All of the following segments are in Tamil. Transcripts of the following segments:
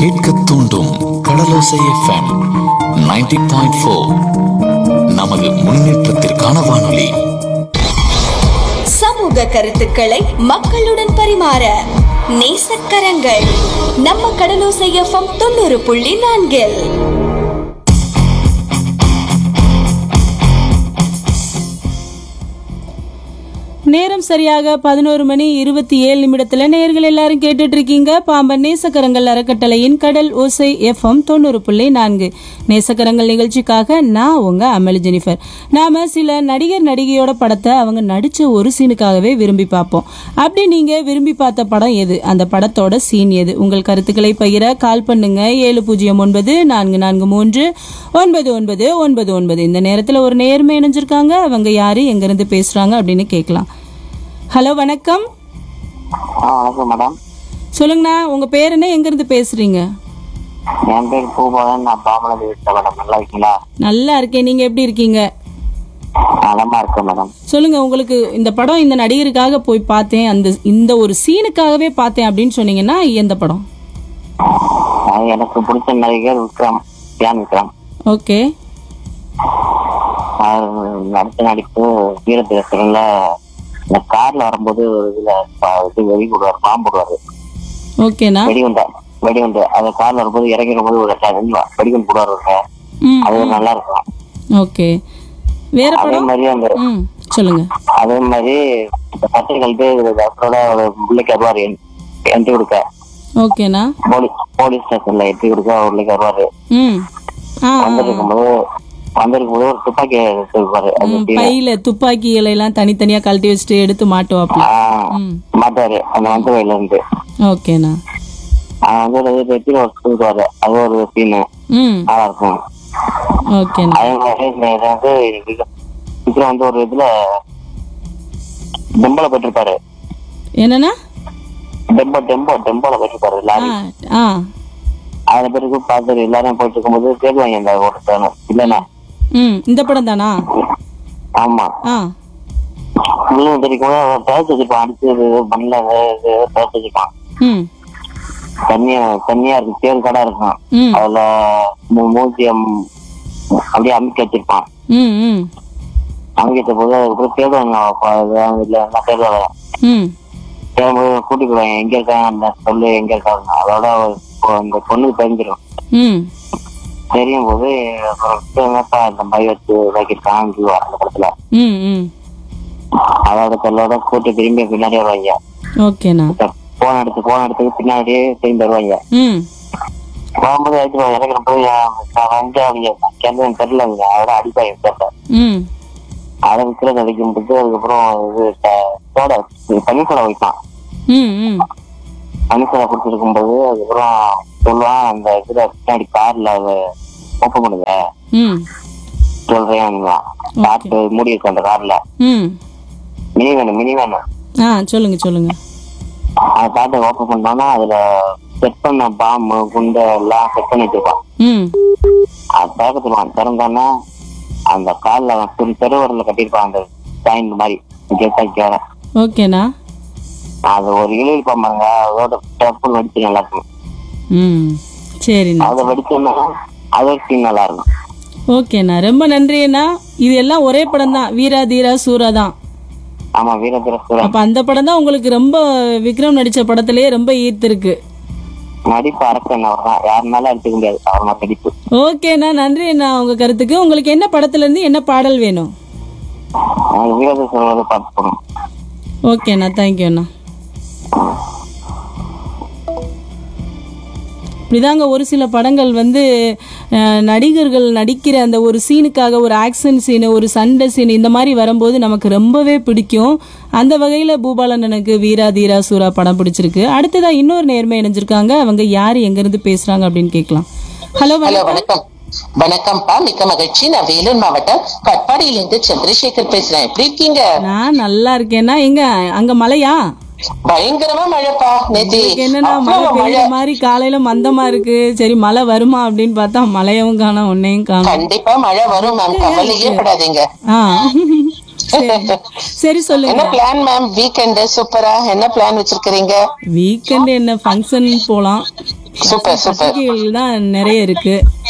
கேட்க தூண்டும் கடலோசை எஃப்எம் 90.4 பாயிண்ட் ஃபோர் நமது முன்னேற்றத்திற்கான வானொலி சமூக கருத்துக்களை மக்களுடன் பரிமாற நேசக்கரங்கள் நம்ம கடலோசை எஃப்எம் தொண்ணூறு புள்ளி நான்கில் நேரம் சரியாக பதினோரு மணி இருபத்தி ஏழு நிமிடத்துல நேர்கள் எல்லாரும் கேட்டுட்டு இருக்கீங்க பாம்பன் நேசக்கரங்கள் அறக்கட்டளையின் கடல் ஓசை எஃப்எம் தொண்ணூறு புள்ளி நான்கு நேசக்கரங்கள் நிகழ்ச்சிக்காக நான் உங்க அமளி ஜெனிஃபர் நாம சில நடிகர் நடிகையோட படத்தை அவங்க நடிச்ச ஒரு சீனுக்காகவே விரும்பி பார்ப்போம் அப்படி நீங்க விரும்பி பார்த்த படம் எது அந்த படத்தோட சீன் எது உங்கள் கருத்துக்களை பகிர கால் பண்ணுங்க ஏழு பூஜ்ஜியம் ஒன்பது நான்கு நான்கு மூன்று ஒன்பது ஒன்பது ஒன்பது ஒன்பது இந்த நேரத்துல ஒரு நேர்மை இணைஞ்சிருக்காங்க அவங்க யாரு எங்க இருந்து பேசுறாங்க அப்படின்னு கேட்கலாம் ஹலோ வணக்கம் ஆ வணக்கம் மேடம் சொல்லுங்கண்ணா உங்க பேர் என்ன எங்க இருந்து பேசுறீங்க என் பேர் பூபாலன் நான் பாமலதி வீட்டில் மேடம் நல்லா இருக்கீங்களா நல்லா இருக்கேன் நீங்க எப்படி இருக்கீங்க நலமா இருக்கேன் மேடம் சொல்லுங்க உங்களுக்கு இந்த படம் இந்த நடிகருக்காக போய் பார்த்தேன் அந்த இந்த ஒரு சீனுக்காகவே பார்த்தேன் அப்படின்னு சொன்னீங்கன்னா எந்த படம் அது எனக்கு பிடிச்ச நடிகர் விக்ரம் தியான் விக்ரம் ஓகே அவர் நடித்த நடிப்பு வீரதேசன்ல இந்த கார்ல வரும்போது ஒரு இதுல ப- இது வெடி போடுவார் பாம்பு போடுவாரு ஓகேண்ணா வெடிகுண்டை வெடிகுண்டு அந்த கார்ல வரும்போது இறங்கிற போது ஒரு ட- வெடிகுண்டு போடுவார் ஒருத்தன். ம் அது நல்லா இருக்கும் ஓகே வேற அதே படம் மாதிரி அந்த ம் சொல்லுங்க அதே மாதிரி இந்த பச்சை கழித்து டாக்டரோட ஒரு பிள்ளைக்கு வருவாரு என்ட்ரி கொடுக்க ஓகேண்ணா போலீஸ் போலீஸ் ஸ்டேஷன்ல எட்டி கொடுக்க ஒரு பிள்ளைக்கு வருவாரு ம் ஆ ஆ, ஆ. வந்திருக்கும்போது வந்திருக்கும் போது ஒரு துப்பாக்கி எடுத்துருப்பாரு அது ம், எப்படி பையில துப்பாக்கிகளை எல்லாம் தனித்தனியா கழட்டி வச்சுட்டு எடுத்து மாட்டுவாப்ல ம். மாட்டாரு அந்த வந்து வயல இருந்து ஓகேண்ணா அவன் வந்து ஒரு வெட்டில ஒரு சொல்லுவாரு அது ஒரு சீனு ம் நல்லா இருக்கும் ஓகேண்ணா அதே மாதிரி இந்த இது வந்து விக்ரம் விக்ரம் வந்து ஒரு இதுல டெம்போல போயிட்டிருப்பாரு என்னண்ணா டெம்போ டெம்போ டெம்போல போயிட்டிருப்பாரு ஆ லாரி ஆ அதுல பிறகு பார்த்து எல்லாரும் போயிட்டு இருக்கும்போது தேடுவாங்க இந்த ஒருத்தவங்க இல்லைன்னா ம் இந்த படம் தானா ஆமா ஆ உள்ள தெரிக்கும் போது அவன் பேச வச்சிருப்பான் அடிச்சு இது பண்ணல பேச வச்சிருப்பான் ம் தண்ணியா தண்ணியா இருக்கு தேல் கடை இருக்கும் ம் அதுல மூ- மூஞ்சியம் அப்படியே அமுக்கி வச்சிருப்பான் ம் ம் அமுக்கி வச்ச போது அதுக்கப்புறம் தேடுவாங்க அப்ப அது இல்ல எல்லாம் தேடுவாங்க ம் தேடும்போது கூட்டி போடுவாங்க எங்க இருக்காங்க அந்த சொல்லு எங்க இருக்காங்க அதோட ஒரு- அந்த பொண்ணுக்கு தெரிஞ்சிடும் ம் தெரியும் போது அப்புறம் என்னப்பா இந்த மாதிரி வச்சு வைக்கிருக்கான் அந்த படத்துல ம் ம் அதோட சொல்லோட கூட்டி திரும்பி பின்னாடி வருவாங்க ஓகேண்ணா போன் எடுத்து போன் எடுத்து பின்னாடியே திரும்பி வருவாங்க ம் போகும்போது ஆயிடுச்சு இறக்குற போய் நான் வந்து அவங்க கேட்டு தெரியல அவங்க அதோட அடிப்பாங்க கேட்ட ம் அதை விற்கிறது அடிக்கும் போது அதுக்கப்புறம் இது ட- சோடா பனி சோடா வைப்பான் ம் ம் பனி சோடா குடிச்சிருக்கும் போது அதுக்கப்புறம் சொல்லுவான் அந்த இதுல பின்னாடி கார்ல அதை ஓப்பன் பண்ணுங்க ம் சொல்றேன் பார்த்து மூடி இருக்கு அந்த கார்ல ம் மினி வேணும் மினி வேணும் ஆ சொல்லுங்க சொல்லுங்க அதை பார்த்து ஓப்பன் பண்ணோம்னா அதுல செட் பண்ண பாம்பு குண்டு எல்லாம் செட் பண்ணி வச்சிருப்பான் ம் அது திறக்க சொல்லுவான் திறந்தானா அந்த கால்ல அவன் சிறு தெருவரில் கட்டியிருப்பான் அந்த ஸ்டாண்ட் மாதிரி கேட்டாக்கியோட ஓகேண்ணா அது ஒரு இழு இருப்பான் பாருங்க அதோட டப்புன்னு வெடிச்சு நல்லா இருக்கும் ம் சரிண்ணா அதை வெடிச்சோம்னா அது ஒரு சீன் நல்லா இருக்கும் ஓகேண்ணா ரொம்ப நன்றி அண்ணா இது எல்லாம் ஒரே படம் தான் வீரா தீரா சூரா தான் ஆமா வீரத்திர சூரன் அப்ப அந்த படம் தான் உங்களுக்கு ரொம்ப விக்ரம் நடிச்ச படத்திலேயே ரொம்ப ஈர்த்திருக்கு நடிப்பு அரக்கன் அவர் தான் யாருனாலும் அடிச்சுக்க முடியாது அவர் மாதிரி நடிப்பு ஓகேண்ணா நன்றி அண்ணா உங்க கருத்துக்கு உங்களுக்கு என்ன படத்துல இருந்து என்ன பாடல் வேணும் வீரத்திர சூரன் பார்த்து போகணும் ஓகேண்ணா தேங்க்யூ அண்ணா இப்படிதாங்க ஒரு சில படங்கள் வந்து அஹ், நடிகர்கள் நடிக்கிற அந்த ஒரு சீனுக்காக ஒரு ஆக்ஷன் சீனு ஒரு சண்டை சீன் இந்த மாதிரி வரும்போது நமக்கு ரொம்பவே பிடிக்கும் அந்த வகையில் பூபாலன் எனக்கு வீரா தீரா சூரா படம் பிடிச்சிருக்கு அடுத்ததா இன்னொரு நேர்மை இணைஞ்சிருக்காங்க அவங்க யார் எங்கேருந்து பேசுகிறாங்க அப்படின்னு கேட்கலாம் ஹலோ ஹலோ வணக்கம் வணக்கம் வணக்கம்ப்பா மிக்க மகிழ்ச்சி நான் வேலூர் மாவட்டம் கட்பாடியிலிருந்து சந்திரசேகர் பேசுறேன் எப்படி இருக்கீங்க நான் நல்லா இருக்கேன்னா எங்க அங்க மழையா பயங்கரமா மழைப்பா நேத்தி எனக்கு என்னன்னா மழை அவ்வளவு பெய்யுற மழை மாதிரி காலையில மந்தமா இருக்கு சரி மழை வருமா அப்படின்னு பார்த்தா மழையவும் காணோம் ஒன்னையும் காணோம் கண்டிப்பா மழை வரும் மேம் கவலையே படாதீங்க ஆ சரி. சரி சொல்லுங்க என்ன பிளான் மேம் வீக்கெண்ட் சூப்பரா என்ன பிளான் வச்சிருக்கிறீங்க வீக்கெண்ட் என்ன ஃபங்க்ஷன் போலாம் சூப்பர் சூப்பர் பத்திரிகைகள் தான் நிறைய இருக்கு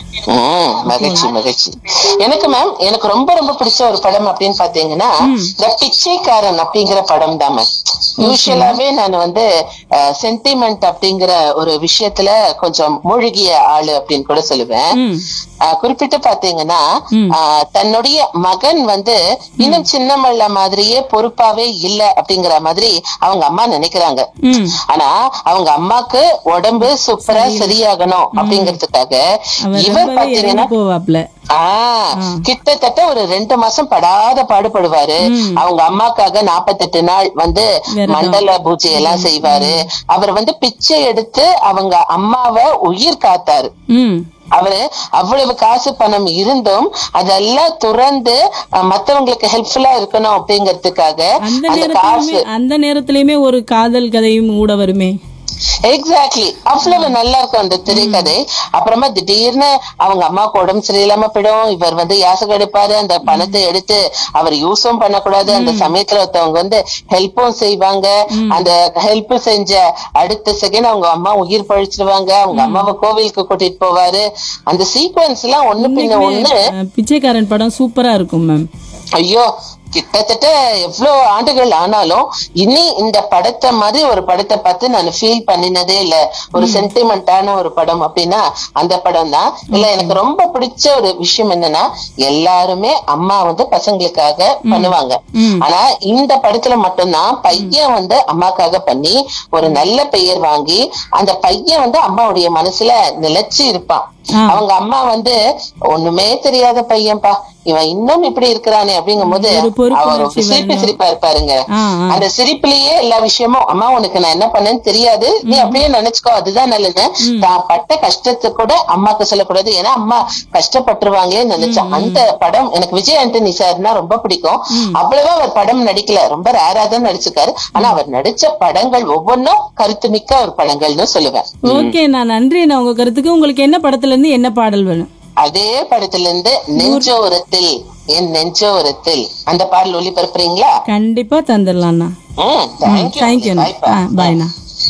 ம், மகிழ்ச்சி மகிழ்ச்சி எனக்கு மேம் எனக்கு ரொம்ப ரொம்ப பிடிச்ச ஒரு படம் அப்படின்னு பாத்தீங்கன்னா இந்த பிச்சைக்காரன் அப்படிங்கிற படம் தான் மேம் யூஸ்வலாவே நான் வந்து சென்டிமெண்ட் அப்படிங்கிற ஒரு விஷயத்துல கொஞ்சம் மூழ்கிய ஆளு அப்படின்னு கூட சொல்லுவேன் ம். அஹ், குறிப்பிட்டு பாத்தீங்கன்னா அஹ், தன்னுடைய மகன் வந்து இன்னும் சின்னமல்ல மாதிரியே பொறுப்பாவே இல்ல அப்படிங்கிற மாதிரி அவங்க அம்மா நினைக்கிறாங்க ம் ஆனா அவங்க அம்மாக்கு உடம்பு சூப்பரா சரியாகணும் அப்படிங்கறதுக்காக அவர் இவர் ரொம்பவே இறங்கி பாத்தீங்கன்னா போவாப்ல ஆஹ் கிட்டத்தட்ட ஒரு ரெண்டு மாசம் படாத பாடுபடுவாரு அவங்க அம்மாக்காக நாப்பத்தெட்டு நாள் வந்து விரதம். மண்டல பூஜை எல்லாம் செய்வாரு அவர் வந்து பிச்சை எடுத்து அவங்க அம்மாவை உயிர் காத்தாரு ம் அவரு அவ்வளவு காசு பணம் இருந்தும் அதெல்லாம் துறந்து அஹ், மத்தவங்களுக்கு ஹெல்ப்ஃபுல்லா இருக்கணும் அப்படிங்கறதுக்காக அந்த அந்த நேரத்திலுமே காசு அந்த நேரத்திலயுமே ஒரு காதல் கதையும் கூட வருமே எக்ஸாக்ட்லி அவ்வளவு நல்லா இருக்கும் அந்த திரைக்கதை அப்புறமா திடீர்னு அவங்க அம்மாவுக்கு உடம்பு சரியில்லாம போயிடும் இவர் வந்து யாசகம் எடுப்பாரு அந்த பணத்தை எடுத்து அவர் யூஸும் பண்ணக்கூடாது அந்த சமயத்துல ஒருத்தவங்க வந்து ஹெல்ப்பும் செய்வாங்க அந்த ஹெல்ப் செஞ்ச அடுத்த செகண்ட் அவங்க அம்மா உயிர் பழிச்சிடுவாங்க அவங்க அம்மாவை கோவிலுக்கு கூட்டிட்டு போவாரு அந்த சீக்வன்ஸ் எல்லாம் ஒண்ணு பின்ன ஒண்ணு அஹ், பிச்சைக்காரன் படம் சூப்பரா இருக்கும் மேம் ஐயோ கிட்டத்தட்ட எவ்வளவு ஆண்டுகள் ஆனாலும் இனி இந்த படத்தை மாதிரி ஒரு படத்தை பார்த்து நான் ஃபீல் பண்ணினதே இல்ல ஒரு சென்டிமெண்டான ஒரு படம் அப்படின்னா அந்த படம் தான் இல்ல எனக்கு ரொம்ப பிடிச்ச ஒரு விஷயம் என்னன்னா எல்லாருமே அம்மா வந்து பசங்களுக்காக பண்ணுவாங்க ஆனா இந்த படத்துல மட்டும்தான் பையன் வந்து அம்மாக்காக பண்ணி ஒரு நல்ல பெயர் வாங்கி அந்த பையன் வந்து அம்மாவுடைய மனசுல நிலைச்சு இருப்பான் அவங்க அம்மா வந்து ஒண்ணுமே தெரியாத பையன்பா இவன் இன்னும் இப்படி இருக்கிறானே அப்படிங்கும் போது ஒரு பொறுப்பு அவர் உணர்ச்சி சிரிப்பு வரணும். சிரிப்பா இருப்பாருங்க ஆ, ஆ. அந்த சிரிப்புலயே எல்லா விஷயமும் அம்மா உனக்கு நான் என்ன பண்ணேன்னு தெரியாது நீ அப்படியே நினைச்சுக்கோ அதுதான் நல்லது தான் பட்ட கஷ்டத்தை கூட அம்மாக்கு சொல்லக்கூடாது ஏன்னா அம்மா கஷ்டப்பட்டுருவாங்களேன்னு நினைச்சேன் அந்த படம் எனக்கு விஜய் ஆண்டனி சார்னா ரொம்ப பிடிக்கும் அவ்வளவா அவர் படம் நடிக்கல ரொம்ப ரேரா தான் நடிச்சிருக்காரு ஆனா அவர் நடிச்ச படங்கள் ஒவ்வொன்றும் கருத்துமிக்க ஒரு படங்கள்னு சொல்லுவேன் ஓகே நான் நன்றி நான் உங்க கருத்துக்கு உங்களுக்கு என்ன படத்துல இருந்து என்ன பாடல் வேணும் அதே படத்துல இருந்து நெஞ்சோரத்தில் என் நெஞ்சோரத்தில் அந்த பாடல் ஒளிபரப்புறீங்களா கண்டிப்பா தந்துடலாம்ண்ணா ம் தேங்க்யூ தேங்க்யூண்ணா ஆ பாய்ண்ணா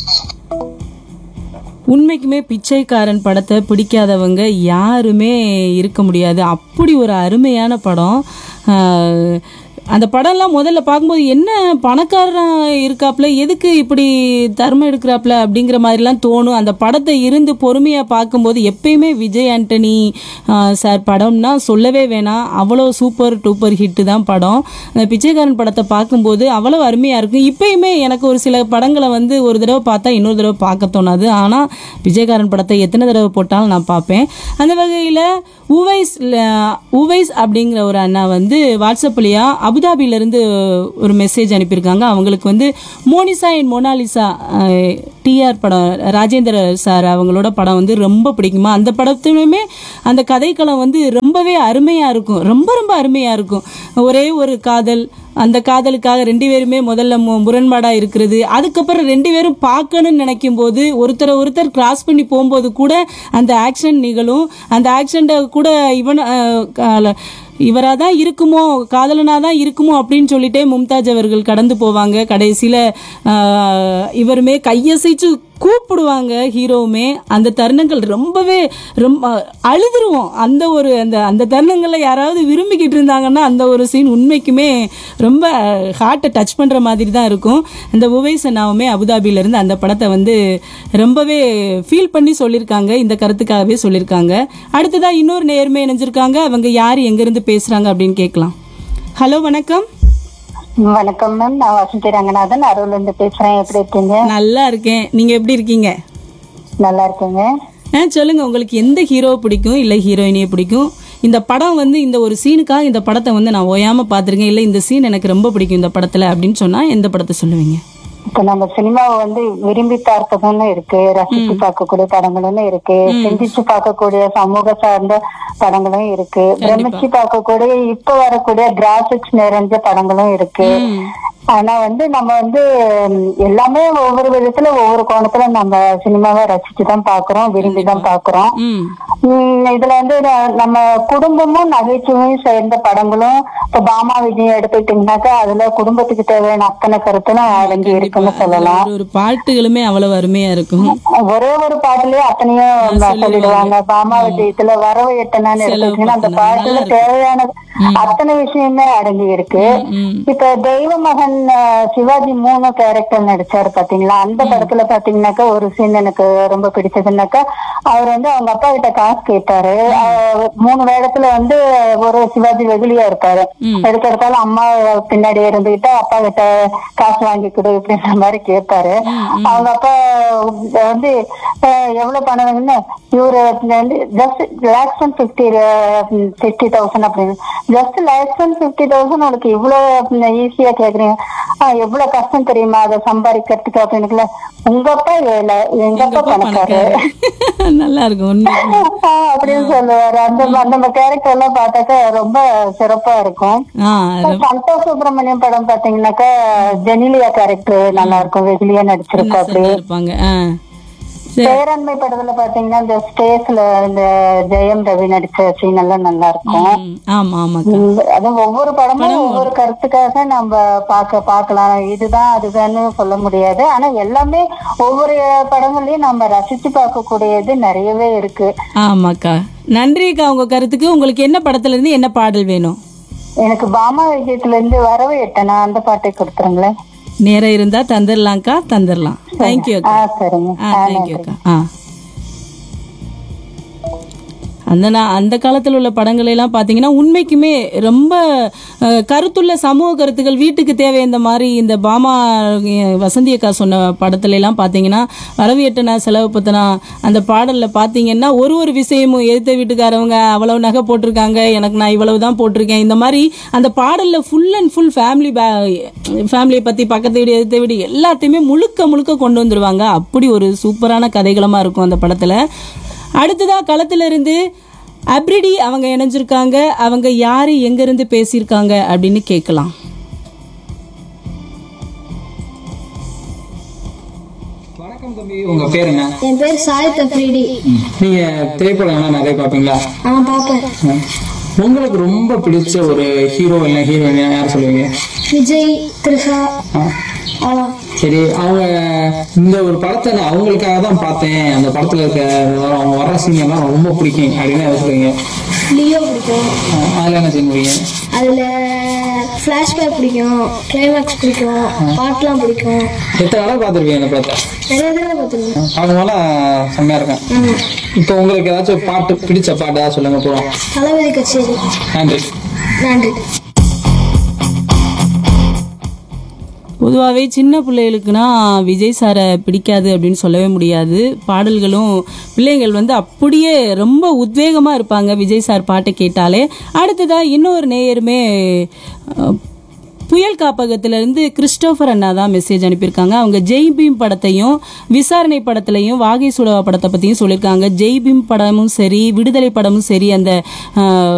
உண்மைக்குமே பிச்சைக்காரன் படத்தை பிடிக்காதவங்க யாருமே இருக்க முடியாது அப்படி ஒரு அருமையான படம் ஆஹ், அந்த படம்லாம் முதல்ல பார்க்கும்போது என்ன பணக்காரனா இருக்காப்ல எதுக்கு இப்படி தர்மம் எடுக்கிறாப்ல அப்படிங்கிற மாதிரிலாம் தோணும் அந்த படத்தை இருந்து பொறுமையாக பார்க்கும்போது எப்பயுமே விஜய் ஆண்டனி ஆஹ், சார் படம்னா சொல்லவே வேணாம் அவ்வளோ சூப்பர் டூப்பர் ஹிட்டு தான் படம் அந்த பிச்சைக்காரன் படத்தை பார்க்கும்போது அவ்வளோ அருமையாக இருக்கும் இப்பயுமே எனக்கு ஒரு சில படங்களை வந்து ஒரு தடவை பார்த்தா இன்னொரு தடவை பார்க்க தோணாது ஆனால் விஜயகாரன் படத்தை எத்தனை தடவை போட்டாலும் நான் பார்ப்பேன் அந்த வகையில் உவைஸ் உவைஸ் அப்படிங்கிற ஒரு அண்ணா வந்து வாட்ஸ்அப்லையா அபுதாபியிலேருந்து ஒரு மெசேஜ் அனுப்பியிருக்காங்க அவங்களுக்கு வந்து மோனிசா அண்ட் மொனாலிசா டிஆர் படம் ராஜேந்திர சார் அவங்களோட படம் வந்து ரொம்ப பிடிக்குமா அந்த படத்துலையுமே அந்த கதைக்களம் வந்து ரொம்பவே அருமையாக இருக்கும் ரொம்ப ரொம்ப அருமையாக இருக்கும் ஒரே ஒரு காதல் அந்த காதலுக்காக ரெண்டு பேருமே முதல்ல மு- முரண்பாடா இருக்கிறது அதுக்கப்புறம் ரெண்டு பேரும் பார்க்கணும்னு நினைக்கும் போது ஒருத்தரை ஒருத்தர் கிராஸ் பண்ணி போகும்போது கூட அந்த ஆக்ஷன் நிகழும் அந்த ஆக்ஷன்ட கூட இவன் இவராக தான் இருக்குமோ காதலனாக தான் இருக்குமோ அப்படின்னு சொல்லிட்டே மும்தாஜ் அவர்கள் கடந்து போவாங்க கடைசியில் இவருமே கையசைச்சு கூப்பிடுவாங்க ஹீரோவுமே அந்த தருணங்கள் ரொம்பவே ரொம்ப அழுதுருவோம் அந்த ஒரு அந்த அந்த தருணங்களில் யாராவது விரும்பிக்கிட்டு இருந்தாங்கன்னா அந்த ஒரு சீன் உண்மைக்குமே ரொம்ப ஹார்ட்டை டச் பண்ணுற மாதிரி தான் இருக்கும் இந்த உவைஸ் அண்ணாவுமே அபுதாபியிலேருந்து அந்த படத்தை வந்து ரொம்பவே ஃபீல் பண்ணி சொல்லியிருக்காங்க இந்த கருத்துக்காகவே சொல்லியிருக்காங்க அடுத்ததாக இன்னொரு நேர்மை இணைஞ்சிருக்காங்க அவங்க யார் எங்கேருந்து பேசுகிறாங்க அப்படின்னு கேட்கலாம் ஹலோ வணக்கம் வணக்கம் மேம் நான் வசந்தி ரங்கநாதன் அருள்ல இருந்து பேசுறேன் எப்படி இருக்கீங்க நல்லா இருக்கேன் நீங்கள் எப்படி இருக்கீங்க நல்லா இருக்கீங்க ஆ சொல்லுங்க உங்களுக்கு எந்த ஹீரோ பிடிக்கும் இல்லை ஹீரோயினியை பிடிக்கும் இந்த படம் வந்து இந்த ஒரு சீனுக்காக இந்த படத்தை வந்து நான் ஓயாம பார்த்துருக்கேன் இல்லை இந்த சீன் எனக்கு ரொம்ப பிடிக்கும் இந்த படத்துல அப்படின்னு சொன்னா எந்த படத்தை சொல்லுவீங்க இப்ப நம்ம சினிமாவை வந்து விரும்பி பார்ப்பதும்னு இருக்கு ரசிச்சு பார்க்கக்கூடிய படங்களும் இருக்கு சிந்திச்சு பார்க்கக்கூடிய சமூக சார்ந்த படங்களும் இருக்கு பிரமிச்சு பார்க்கக்கூடிய இப்ப வரக்கூடிய கிராபிக்ஸ் நிறைஞ்ச படங்களும் இருக்கு ஆனா வந்து நம்ம வந்து ம், எல்லாமே ஒவ்வொரு விதத்துல ஒவ்வொரு கோணத்துல நம்ம சினிமாவை ரசிச்சு தான் பாக்குறோம் விரும்பி தான் பாக்குறோம் ம் உம் இதுல வந்து ந- நம்ம குடும்பமும் நகைச்சுவையும் சேர்ந்த படங்களும் இப்ப பாமா விஜயம் எடுத்துக்கிட்டீங்கன்னாக்கா அதுல குடும்பத்துக்கு தேவையான அத்தனை கருத்தும் அடங்கி இருக்குன்னு சொல்லலாம் ஒரு ஒரு பாட்டுகளுமே அவ்வளவு அருமையா இருக்கும் ஒரே ஒரு பாட்டுலயே அத்தனையும் சொல்லிடுவாங்க பாமா விஜயத்துல வரவு எட்டனான்னு எடுத்துக்கிட்டீங்கன்னா அந்த பாட்டுல தேவையான அத்தனை விஷயமே அடங்கி இருக்கு இப்ப தெய்வ மகன் அஹ், சிவாஜி மூணு கேரக்டர் நடிச்சாரு பாத்தீங்களா அந்த படத்துல பாத்தீங்கன்னாக்கா ஒரு சீன் எனக்கு ரொம்ப பிடிச்சதுன்னாக்கா அவர் வந்து அவங்க அப்பா கிட்ட காசு கேட்டாரு அஹ், மூணு வேடத்துல வந்து ஒரு சிவாஜி வெகுளியா இருப்பாரு எடுக்கிறதால அம்மா பின்னாடி இருந்துகிட்டு அப்பா கிட்ட காசு வாங்கி கொடு அப்படின்ற மாதிரி கேட்பாரு அவங்க அப்பா வந்து அஹ், எவ்வளவு பணம் வேணும்னு இவரு வந்து just lakhs and fifty fifty thousand அப்படின்னு just lakhs and fifty thousand உனக்கு இவ்வளவு ஈஸியா கேக்குறீங்க ஆஹ் எவ்வளவு கஷ்டம் தெரியுமா அதை சம்பாதிக்கிறதுக்கு அப்படின்னுக்குல உங்க அப்பா ஏழை எங்க அப்பா பணக்காரு நல்லா இருக்கும் உண்மை ஆஹ் அப்படின்னு சொல்லுவாரு அந்த அந்த கேரக்டர் எல்லாம் பார்த்தாக்கா ரொம்ப சிறப்பா இருக்கும் ஆ சந்தோஷ் சுப்பிரமணியம் படம் பாத்தீங்கன்னாக்கா ஜெனிலியா கேரக்டர் நல்லா இருக்கும் வெகுலியா நடிச்சிருப்பா அப்படி நல்லா இருப்பாங்க ஆ சரி பேரண்மை படத்துல பாத்தீங்கன்னா இந்த ஸ்டேஜ்ல இந்த ஜெயம் ரவி நடிச்ச சீன் எல்லாம் நல்லா இருக்கும் ம், ஆமா ஆமாக்கா உம், அதுவும் ஒவ்வொரு படமும் ஒவ்வொரு கருத்துக்காக நம்ம பார்க்க பார்க்கலாம் இதுதான் அதுதான்னு சொல்ல முடியாது ஆனா எல்லாமே ஒவ்வொரு படங்களையும் நம்ம ரசிச்சு பார்க்கக்கூடியது நிறையவே இருக்கு ஆமாக்கா நன்றிக்கா உங்க கருத்துக்கு உங்களுக்கு என்ன படத்துல இருந்து என்ன பாடல் வேணும் எனக்கு பாமா விஜயத்துல இருந்து வரவு எட்டனா அந்த பாட்டை கொடுத்துருங்களேன் நேரம் இருந்தா தந்துடலாம்க்கா தந்துடலாம் தேங்க்யூ ஆ அக்கா சரிங்க ஆ ஆ, தேங்க்யூ நன்றி. அக்கா ஆ அந்த நான் அந்த காலத்தில் உள்ள படங்கள் எல்லாம் பார்த்தீங்கன்னா உண்மைக்குமே ரொம்ப அஹ், கருத்துள்ள சமூக கருத்துக்கள் வீட்டுக்கு தேவை இந்த மாதிரி இந்த பாமா அஹ், வசந்தி அக்கா சொன்ன படத்துல எல்லாம் பார்த்தீங்கன்னா வரவியட்டனா செலவு பத்தினா அந்த பாடலில் பார்த்தீங்கன்னா ஒரு ஒரு விஷயமும் எதிர்த்த வீட்டுக்காரவங்க அவ்வளவு நகை போட்டிருக்காங்க எனக்கு நான் இவ்வளவு தான் போட்டிருக்கேன் இந்த மாதிரி அந்த பாடலில் ஃபுல் அண்ட் ஃபுல் ஃபேமிலி ஃபேமிலியை பற்றி பக்கத்து வீடு எதிர்த்த வீடு எல்லாத்தையுமே முழுக்க முழுக்க கொண்டு வந்துருவாங்க அப்படி ஒரு சூப்பரான கதைகளமாக இருக்கும் அந்த படத்தில் அடுத்ததா களத்துல இருந்து அப்ரிடி அவங்க இணைஞ்சிருக்காங்க அவங்க யாரு எங்க இருந்து பேசியிருக்காங்க அப்படின்னு கேட்கலாம் வணக்கம் தம்பி உங்க பேர் என்ன என் பேர் சாய் தஃப்ரீடி நீங்க திரைப்படங்கள்லாம் நிறைய பாப்பீங்களா ஆ பார்ப்பேன் உங்களுக்கு ரொம்ப பிடிச்ச ஒரு ஹீரோ இல்ல ஹீரோயின் யார் சொல்லுவீங்க விஜய் த்ரிஷா ஆ, அவ்வளோ சரி அவங்க இந்த ஒரு படத்தை நான் அவங்களுக்காக தான் பார்த்தேன் அந்த படத்துல இருக்க அவங்க வர்ற சீன் எல்லாம் ரொம்ப பிடிக்கும் அப்படின்னு எதை சொல்லுவீங்க லியோ பிடிக்கும் ஆ, அதுல என்ன செய்ய முடியும் அதில் ஃப்ளாஷ்பேக் பிடிக்கும் கிளைமேக்ஸ் பிடிக்கும் பாட்டுலாம் பிடிக்கும் எத்தனை தடவை பார்த்துருப்பீங்க அந்த படத்தை நிறைய தடவை பார்த்துருக்கேன் அவங்களாம் செம்மையா இருக்கும் இப்போ உங்களுக்கு ஏதாச்சும் பாட்டு பிடிச்ச பாட்டு ஏதாவது சொல்லுங்க போறோம் தளபதி கச்சேரி நன்றி நன்றி பொதுவாகவே சின்ன பிள்ளைகளுக்குனா விஜய் சாரை பிடிக்காது அப்படின்னு சொல்லவே முடியாது பாடல்களும் பிள்ளைங்கள் வந்து அப்படியே ரொம்ப உத்வேகமாக இருப்பாங்க விஜய் சார் பாட்டை கேட்டாலே அடுத்ததாக இன்னொரு நேயருமே அஹ், புயல் காப்பகத்திலிருந்து கிறிஸ்டோபர் அண்ணா தான் மெசேஜ் அனுப்பியிருக்காங்க அவங்க ஜெய் பீம் படத்தையும் விசாரணை படத்துலையும் வாகை சுடவா படத்தை பற்றியும் சொல்லியிருக்காங்க ஜெய் பீம் படமும் சரி விடுதலை படமும் சரி அந்த அஹ்,